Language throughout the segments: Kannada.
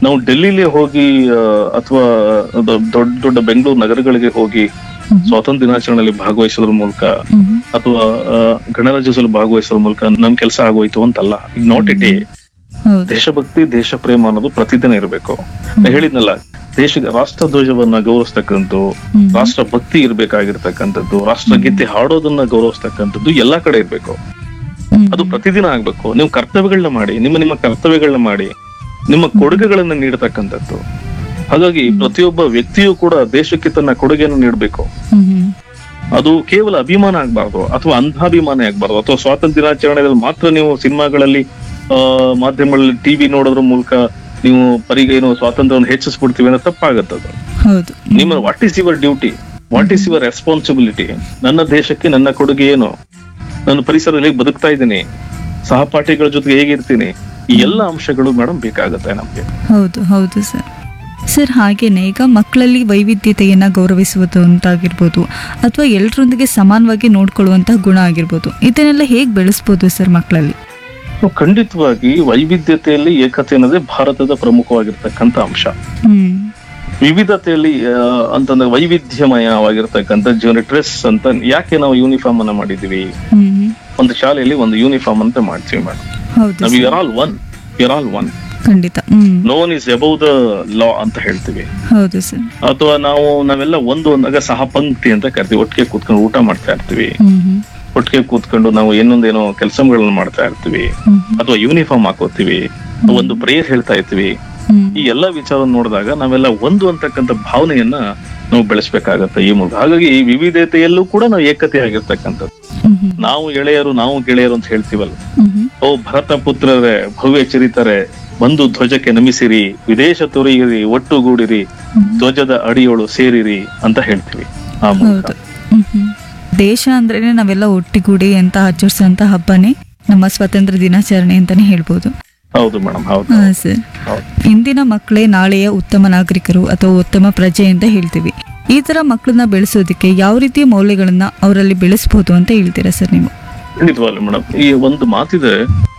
ನಾವು ಡೆಲ್ಲಿಲಿ ಹೋಗಿ ಅಥವಾ ದೊಡ್ಡ ದೊಡ್ಡ ಬೆಂಗಳೂರು ನಗರಗಳಿಗೆ ಹೋಗಿ ಸ್ವಾತಂತ್ರ್ಯ ದಿನಾಚರಣೆಯಲ್ಲಿ ಭಾಗವಹಿಸೋದ್ರ ಮೂಲಕ ಮ್ಹೂ. ಅಥವಾ ಆ, ಗಣರಾಜ್ಯೋತ್ಸವದಲ್ಲಿ ಭಾಗವಹಿಸೋದ್ರ ಮೂಲಕ ನಮ್ ಕೆಲಸ ಆಗೋಯ್ತು ಅಂತಲ್ಲ ನಾಟ್ ಇಟ್ ಎ ಹೌದು ದೇಶಭಕ್ತಿ ದೇಶ ಪ್ರೇಮ ಅನ್ನೋದು ಪ್ರತಿದಿನ ಇರಬೇಕು ಹೇಳಿದ್ನಲ್ಲ ದೇಶ ರಾಷ್ಟ್ರ ಧ್ವಜವನ್ನ ಗೌರವಿಸ್ತಕ್ಕಂಥದ್ದು ಹ್ಮ್. ರಾಷ್ಟ್ರ ಭಕ್ತಿ ಇರ್ಬೇಕಾಗಿರ್ತಕ್ಕಂಥದ್ದು ರಾಷ್ಟ್ರಗೀತೆ ಹಾಡೋದನ್ನ ಗೌರವಿಸ್ತಕ್ಕಂಥದ್ದು ಎಲ್ಲಾ ಕಡೆ ಇರ್ಬೇಕು ಹ್ಮ್. ಅದು ಪ್ರತಿದಿನ ಆಗ್ಬೇಕು ನೀವು ಕರ್ತವ್ಯಗಳನ್ನ ಮಾಡಿ ನಿಮ್ಮ ನಿಮ್ಮ ಕರ್ತವ್ಯಗಳನ್ನ ಮಾಡಿ ನಿಮ್ಮ ಕೊಡುಗೆಗಳನ್ನ ನೀಡತಕ್ಕಂಥದ್ದು ಹಾಗಾಗಿ ಪ್ರತಿಯೊಬ್ಬ ವ್ಯಕ್ತಿಯೂ ಕೂಡ ದೇಶಕ್ಕೆ ತನ್ನ ಕೊಡುಗೆಯನ್ನು ನೀಡಬೇಕು ಹ್ಮ್ ಹ್ಮ್. ಅದು ಕೇವಲ ಅಭಿಮಾನ ಆಗ್ಬಾರ್ದು ಅಥವಾ ಅಂಧಾಭಿಮಾನ ಆಗ್ಬಾರ್ದು ಅಥವಾ ಸ್ವಾತಂತ್ರ್ಯ ದಿನಾಚರಣೆಯಲ್ಲಿ ಮಾತ್ರ ನೀವು ಸಿನಿಮಾಗಳಲ್ಲಿ ಆ ಮಾಧ್ಯಮಗಳಲ್ಲಿ ಟಿವಿ ನೋಡೋದ್ರ ಮೂಲಕ ನೀವು ಪರಿಗೆ ಏನು ಸ್ವಾತಂತ್ರ್ಯವನ್ನು ಹೆಚ್ಚಿಸ್ಬಿಡ್ತೀವಿ ಅನ್ನೋ ತಪ್ಪಾಗತ್ತದು ಹೌದು ನಿಮ್ಮ what is your duty what is your responsibility ನನ್ನ ದೇಶಕ್ಕೆ ನನ್ನ ಕೊಡುಗೆ ಏನು ನನ್ನ ಪರಿಸರದಲ್ಲಿ ಹೇಗೆ ಬದುಕ್ತಾ ಇದ್ದೀನಿ ಸಹಪಾಠಿಗಳ ಜೊತೆಗೆ ಹೇಗಿರ್ತೀನಿ ಈ ಎಲ್ಲ ಅಂಶಗಳು ಮೇಡಮ್ ಬೇಕಾಗುತ್ತೆ ನಮ್ಗೆ ಹೌದು ಹೌದು ಸರ್ ಸರ್ ಹಾಗೇನೆ ಈಗ ಮಕ್ಕಳಲ್ಲಿ ವೈವಿಧ್ಯತೆಯನ್ನ ಗೌರವಿಸುವುದು ಅಂತಾಗಿರ್ಬೋದು ಅಥವಾ ಎಲ್ಲರೊಂದಿಗೆ ಸಮಾನವಾಗಿ ನೋಡ್ಕೊಳ್ಳುವಂತಹ ಗುಣ ಆಗಿರ್ಬೋದು ಇದನ್ನೆಲ್ಲ ಹೇಗೆ ಬೆಳೆಸ್ಬೋದು ಸರ್ ಮಕ್ಕಳಲ್ಲಿ So, ಖಂಡಿತವಾಗಿ ವೈವಿಧ್ಯತೆಯಲ್ಲಿ ಏಕತೆ ಅನ್ನೋದೇ ಭಾರತದ ಪ್ರಮುಖವಾಗಿರ್ತಕ್ಕಂಥ ಅಂಶ ಹ್ಮ್ ವಿವಿಧತೆಯಲ್ಲಿ ಆ, ಅಂತಂದ್ರೆ ವೈವಿಧ್ಯಮಯವಾಗಿರ್ತಕ್ಕಂಥ ಜೀವನ ಡ್ರೆಸ್ ಅಂತ ಯಾಕೆ ನಾವು ಯೂನಿಫಾರ್ಮ್ ಅನ್ನ ಮಾಡಿದೀವಿ ಹ್ಮ್ ಒಂದು ಶಾಲೆಯಲ್ಲಿ ಒಂದು ಯೂನಿಫಾರ್ಮ್ ಅಂತ ಮಾಡ್ತೀವಿ ಮೇಡಮ್ ಹೌದು ನಾವು sir you're all one you're all one ಖಂಡಿತ hmm no one is above the law ಅಂತ ಹೇಳ್ತೀವಿ ಹೌದು ಸರ್ ಅಥವಾ ನಾವು ನಾವೆಲ್ಲ ಒಂದು ಅಂದಾಗ ಸಹ ಪಂಕ್ತಿ ಅಂತ ಕರಿತೀವಿ ಒಟ್ಟಿಗೆ ಕೂತ್ಕೊಂಡು ಊಟ ಮಾಡ್ತಾ ಇರ್ತೀವಿ ಹ್ಮ್ ಹ್ಮ್ ಒಟ್ಟಿಗೆ ಕೂತ್ಕೊಂಡು ನಾವು ಇನ್ನೊಂದೇನೋ ಕೆಲಸಗಳನ್ನ ಮಾಡ್ತಾ ಇರ್ತೀವಿ ಹ್ಮ್ ಅಥವಾ ಯೂನಿಫಾರ್ಮ್ ಹಾಕೋತೀವಿ ಒಂದು ಪ್ರೇಯರ್ ಹೇಳ್ತಾ ಇರ್ತೀವಿ ಹ್ಮ್ ಈ ಎಲ್ಲಾ ವಿಚಾರವನ್ನು ನೋಡಿದಾಗ ನಾವೆಲ್ಲ ಒಂದು ಅಂತಕ್ಕಂಥ ಭಾವನೆಯನ್ನ ನಾವು ಬೆಳೆಸ್ಬೇಕಾಗತ್ತೆ ಈ ಮೂಲಕ ಹಾಗಾಗಿ ಈ ವಿವಿಧತೆಯಲ್ಲೂ ಕೂಡ ನಾವು ಏಕತೆ ಆಗಿರ್ತಕ್ಕಂಥದ್ದು ಹ್ಮ್ ಹ್ಮ್ ನಾವು ಗೆಳೆಯರು ನಾವು ಗೆಳೆಯರು ಅಂತ ಹೇಳ್ತೀವಲ್ಲ ಹ್ಮ್ ಹ್ಮ್ ಓ ಭರತ ಪುತ್ರರೇ ಭವ್ಯ ಚರಿತರೆ ಬಂದು ಧ್ವಜಕ್ಕೆ ನಮಿಸಿರಿ ವಿದೇಶ ತೊರೆಯಿರಿ ಒಟ್ಟುಗೂಡಿರಿ ಧ್ವಜದ ಅಡಿಯೋಳು ಸೇರಿರಿ ಅಂತ ಹೇಳ್ತೀವಿ ಆ ಮೂಲಕ ಹೌದು ಹ್ಮ್ ಹ್ಮ್. ದೇಶ ಅಂದ್ರೇನೆ ನಾವೆಲ್ಲ ಒಟ್ಟಿಗೂಡಿ ಅಂತ ಆಚರಿಸುವಂತ ಹಬ್ಬನೇ ನಮ್ಮ ಸ್ವಾತಂತ್ರ್ಯ ದಿನಾಚರಣೆ ಅಂತಾನೆ ಹೇಳ್ಬೋದು ಹೌದು ಮೇಡಮ್ ಹೌದು ಹಾ ಸರ್ ಹೌದು. ಇಂದಿನ ಮಕ್ಕಳೇ ನಾಳೆಯ ಉತ್ತಮ ನಾಗರಿಕರು ಅಥವಾ ಉತ್ತಮ ಪ್ರಜೆ ಅಂತ ಹೇಳ್ತೀವಿ ಈ ತರ ಮಕ್ಕಳನ್ನ ಬೆಳೆಸೋದಕ್ಕೆ ಯಾವ ರೀತಿಯ ಮೌಲ್ಯಗಳನ್ನ ಅವರಲ್ಲಿ ಬೆಳೆಸಬಹುದು ಅಂತ ಹೇಳ್ತೀರಾ ಸರ್ ನೀವು ಖಂಡಿತವಾಗ್ಲು ಮೇಡಮ್ ಈ ಒಂದು ಮಾತಿದೆ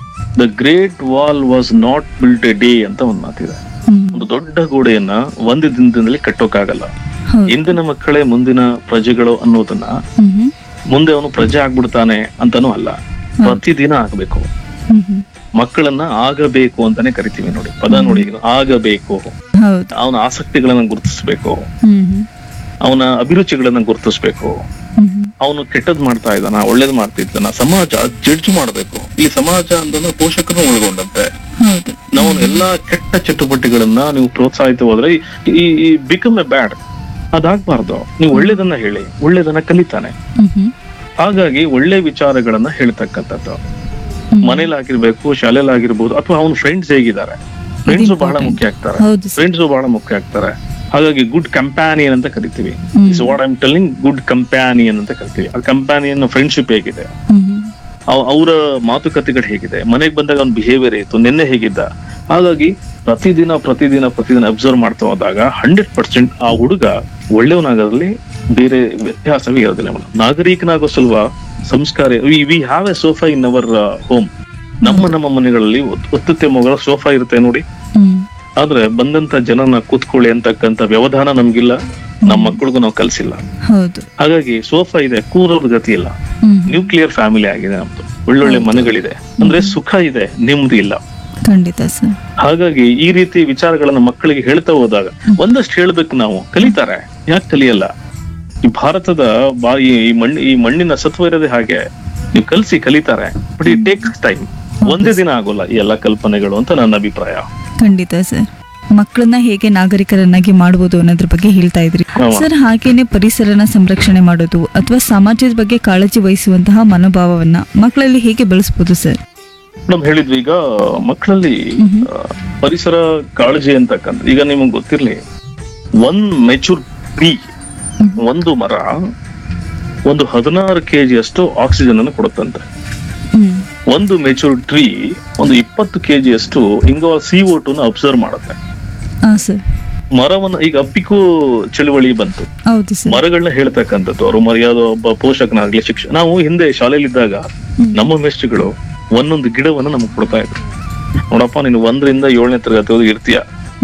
the great wall was not built a day ಅಂತ ಒಂದು ಮಾತಿದೆ ಹ್ಮ್ ಒಂದು ದೊಡ್ಡ ಗೋಡೆಯನ್ನ ಒಂದು ದಿನದಲ್ಲಿ ಕಟ್ಟೋಕ್ಕಾಗಲ್ಲ ಹೌದು ಇಂದಿನ ಮಕ್ಕಳೇ ಮುಂದಿನ ಪ್ರಜೆಗಳು ಅನ್ನೋದನ್ನ ಹ್ಮ್ ಹ್ಮ್ ಮುಂದೆ ಅವನು ಪ್ರಜೆ ಆಗ್ಬಿಡ್ತಾನೆ ಅಂತಾನೂ ಅಲ್ಲ ಪ್ರತಿದಿನ ಆಗ್ಬೇಕು ಹ್ಮ್ ಹ್ಮ್ ಮಕ್ಕಳನ್ನ ಆಗಬೇಕು ಅಂತಾನೆ ಕರಿತೀವಿ ನೋಡಿ ಪದ ನೋಡಿ ಆಗಬೇಕು ಹೌದು ಅವನ ಆಸಕ್ತಿಗಳನ್ನ ಗುರುತಿಸ್ಬೇಕು ಹ್ಮ್ ಹ್ಮ್ ಅವನ ಅಭಿರುಚಿಗಳನ್ನ ಗುರುತಿಸ್ಬೇಕು ಹ್ಮ್ ಹ್ಮ್ ಅವನು ಕೆಟ್ಟದ್ ಮಾಡ್ತಾ ಇದ್ದಾನ ಒಳ್ಳೇದ್ ಮಾಡ್ತಿದ್ದಾನ ಸಮಾಜ ಜಡ್ಜ್ ಮಾಡ್ಬೇಕು ಈ ಸಮಾಜ ಅಂತಂದ್ರೆ ಪೋಷಕರು ಒಳಗೊಂಡಂತೆ ಹೌದು ನಾವು ಎಲ್ಲಾ ಕೆಟ್ಟ ಚಟುವಟಿಕೆಗಳನ್ನ ನೀವು ಪ್ರೋತ್ಸಾಹಿತ ಹೋದ್ರೆ ಈ ಈ ಬಿಕಮ್ ಎ ಬ್ಯಾಡ್ ಅದಾಗ್ಬಾರ್ದು ನೀವು ಒಳ್ಳೇದನ್ನ ಹೇಳಿ ಒಳ್ಳೇದನ್ನ ಕಲಿತಾನೆ ಹ್ಮ್ ಹ್ಮ್ ಹಾಗಾಗಿ ಒಳ್ಳೆ ವಿಚಾರಗಳನ್ನ ಹೇಳ್ತಕ್ಕಂಥದ್ದು ಹ್ಮ್. ಮನೇಲಾಗಿರ್ಬೇಕು ಶಾಲೆಲಾಗಿರ್ಬೋದು ಅಥವಾ ಅವನ ಫ್ರೆಂಡ್ಸ್ ಹೇಗಿದ್ದಾರೆ ಫ್ರೆಂಡ್ಸ್ ಬಹಳ important. ಮುಖ್ಯ ಆಗ್ತಾರೆ ಹೌದು ಸರ್ ಫ್ರೆಂಡ್ಸ್ ಬಹಳ ಮುಖ್ಯ ಆಗ್ತಾರೆ ಹಾಗಾಗಿ ಗುಡ್ ಕಂಪ್ಯಾನಿಯನ್ ಅಂತ ಕರಿತೀವಿ hmm. Is what I'm telling good companion ಅಂತ ಕರಿತೀವಿ ಆ ಕಂಪ್ಯಾನಿಯನ್ ಫ್ರೆಂಡ್ಶಿಪ್ ಹೇಗಿದೆ ಹ್ಮ್ ಹ್ಮ್ ಅವರ ಮಾತುಕತೆಗಳು ಹೇಗಿದೆ ಮನೆಗೆ ಬಂದಾಗ ಅವ್ನ ಬಿಹೇವಿಯರ್ ಇತ್ತು ನಿನ್ನೆ ಹೇಗಿದ್ದ ಹಾಗಾಗಿ ಪ್ರತಿದಿನ ಪ್ರತಿದಿನ ಪ್ರತಿದಿನ ಅಬ್ಸರ್ವ್ ಮಾಡ್ತಾ ಹೋದಾಗ ಹಂಡ್ರೆಡ್ ಪರ್ಸೆಂಟ್ ಆ ಹುಡುಗ ಒಳ್ಳೆಯವನಾಗೋದ್ರಲ್ಲಿ ಬೇರೆ ವ್ಯತ್ಯಾಸವೇ ಇರೋದಿಲ್ಲ ಮೇಡಮ್ ನಾಗರಿಕನಾಗೋ ಸಲುವ ಸಂಸ್ಕಾರ we have a sofa in our home ನಮ್ಮ ನಮ್ಮ ಮನೆಗಳಲ್ಲಿ ಅತ್ಯುತ್ತಮಗಳ ಸೋಫಾ ಇರುತ್ತೆ ನೋಡಿ ಹ್ಮ್ ಆದ್ರೆ ಬಂದಂತ ಜನನ ಕೂತ್ಕೊಳ್ಳಿ ಅಂತಕ್ಕಂತ ವ್ಯವಧಾನ ನಮ್ಗಿಲ್ಲ ನಮ್ಮ ಮಕ್ಕಳಿಗೂ ನಾವು ಕಲ್ಸಿಲ್ಲ ಹೌದು ಹಾಗಾಗಿ ಸೋಫಾ ಇದೆ ಕೂರೋದ್ ಗತಿ ಇಲ್ಲ ಹ್ಮ್ ನ್ಯೂಕ್ಲಿಯರ್ ಫ್ಯಾಮಿಲಿ ಆಗಿದೆ ನಮ್ದು ಒಳ್ಳೊಳ್ಳೆ ಮನೆಗಳಿದೆ ಅಂದ್ರೆ ಸುಖ ಇದೆ ನೆಮ್ಮದಿ ಇಲ್ಲ ಖಂಡಿತ ಸರ್ ಹಾಗಾಗಿ ಈ ರೀತಿ ವಿಚಾರಗಳನ್ನ ಮಕ್ಕಳಿಗೆ ಹೇಳ್ತಾ ಹೋದಾಗ ಒಂದಷ್ಟು ಹೇಳ್ಬೇಕು ನಾವು ಕಲಿತಾರೆ ಯಾಕೆ ಕಲಿಯಲ್ಲ ಈ ಭಾರತದ ಬಾ ಈ ಈ ಮಣ್ಣು ಈ ಮಣ್ಣಿನ ಸತ್ವ ಇರೋದೇ ಹಾಗೆ ನೀವು ಕಲಿಸಿ ಕಲಿತಾರೆ ಬಟ್ ಇಟ್ ಟೇಕ್ಸ್ ಟೈಮ್ ಒಂದೇ ದಿನ ಆಗೋಲ್ಲ ಈ ಎಲ್ಲಾ ಕಲ್ಪನೆಗಳು ಅಂತ ನನ್ನ ಅಭಿಪ್ರಾಯ ಖಂಡಿತ ಸರ್ ಮಕ್ಕಳನ್ನ ಹೇಗೆ ನಾಗರಿಕರನ್ನಾಗಿ ಮಾಡ್ಬೋದು ಅನ್ನೋದ್ರ ಬಗ್ಗೆ ಹೇಳ್ತಾ ಇದ್ರಿ ಹೌದು. ಸರ್ ಹಾಗೇನೆ ಪರಿಸರನ ಸಂರಕ್ಷಣೆ ಮಾಡೋದು ಅಥವಾ ಸಮಾಜದ ಬಗ್ಗೆ ಕಾಳಜಿ ವಹಿಸುವಂತಹ ಮನೋಭಾವವನ್ನ ಮಕ್ಕಳಲ್ಲಿ ಹೇಗೆ ಬೆಳೆಸ್ಬೋದು ಸರ್ ಮೇಡಮ್ ಹೇಳಿದ್ವಿ ಈಗ ಮಕ್ಕಳಲ್ಲಿ ಆ, ಪರಿಸರ ಕಾಳಜಿ ಅಂತಕ್ಕಂಥ ಈಗ ನಿಮಗೆ ಗೊತ್ತಿರ್ಲಿ ಒನ್ ಮೆಚೂರ್ ಟ್ರೀ ಒಂದು ಮರ ಒಂದು ಹದಿನಾರು ಕೆಜಿ ಅಷ್ಟು ಆಕ್ಸಿಜನ್ ಅನ್ನು ಕೊಡುತ್ತಂತೆ ಹ್ಮ್ ಒಂದು ಮೆಚೂರ್ ಟ್ರೀ ಒಂದು ಇಪ್ಪತ್ತು ಕೆಜಿ ಅಷ್ಟು ಹಿಂಗ ಸಿ ಓ ಟು ಅಬ್ಸರ್ವ್ ಮಾಡುತ್ತೆ ಹಾ ಸರ್ ಮರವನ್ನ ಈಗ ಅಪ್ಪಿಕೂ ಚಳುವಳಿ ಬಂತು ಹೌದು ಸರ್ ಮರಗಳನ್ನ ಹೇಳ್ತಕ್ಕಂಥದ್ದು ಅವರು ಮರ ಯಾವ್ದೋ ಒಬ್ಬ ಪೋಷಕನಾಗ್ಲಿ ಶಿಕ್ಷಣ ನಾವು ಹಿಂದೆ ಶಾಲೆಯಲ್ಲಿದ್ದಾಗ ನಮ್ಮ ಮೆಸ್ಟ್ಗಳು ಒಂದೊಂದು ಗಿಡವನ್ನ ನಮಗ್ ಕೊಡ್ತಾ ಇದ್ರು ನೋಡಪ್ಪ ನೀನು ಒಂದರಿಂದ ಏಳನೇ ತರಗತಿ ಓದಿ ಇರ್ತೀಯ